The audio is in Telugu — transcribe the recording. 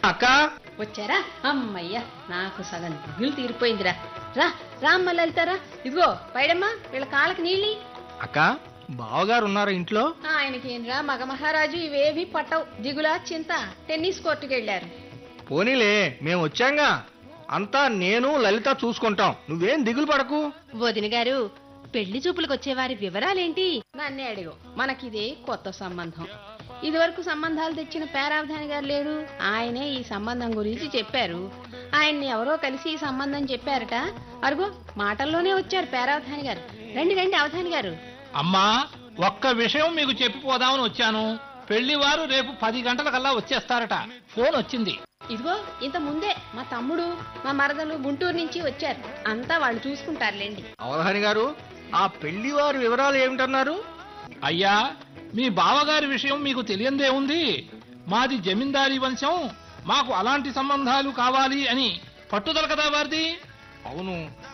అక్క వచ్చారా అమ్మయ్య నాకు సగం దిగులు తీరిపోయిందిరా రా రామ్మ లలితారా ఇదిగో పైడమ్మా వీళ్ళ కాళ్ళకి నీళ్ళి అక్క బావగారు ఉన్నారా ఇంట్లో ఆయనకేంద్రా మగ మహారాజు ఇవేవి పట్టవు దిగులా చింత టెన్నిస్ కోర్టుకి వెళ్ళారు పోనీలే మేము వచ్చాంగా అంతా నేను లలిత చూసుకుంటాం నువ్వేం దిగులు పడకు వదిన గారు పెళ్లి చూపులకు వచ్చేవారి వివరాలేంటి నన్నే అడిగు మనకిదే కొత్త సంబంధం ఇదివరకు సంబంధాలు తెచ్చిన పేరావధాని గారు లేరు ఆయనే ఈ సంబంధం గురించి చెప్పారు ఆయన్ని ఎవరో కలిసి ఈ సంబంధం చెప్పారట అరుగో మాటల్లోనే వచ్చారు పేరావధాని గారు రండి రండి అవధాని గారు అమ్మా ఒక్క విషయం మీకు చెప్పిపోదామని వచ్చాను పెళ్లివారు రేపు పది గంటలకల్లా వచ్చేస్తారట ఫోన్ వచ్చింది ఇదిగో ఇంత ముందే మా తమ్ముడు మా మరదలు గుంటూరు నుంచి వచ్చారు అంతా వాళ్ళు చూసుకుంటారులేండి అవధాని గారు ఆ పెళ్లి వారి వివరాలు ఏమిటన్నారు అయ్యా మీ బావగారి విషయం మీకు తెలియందే ఉంది మాది జమీందారీ వంశం మాకు అలాంటి సంబంధాలు కావాలి అని పట్టుదల కదా వారిది అవును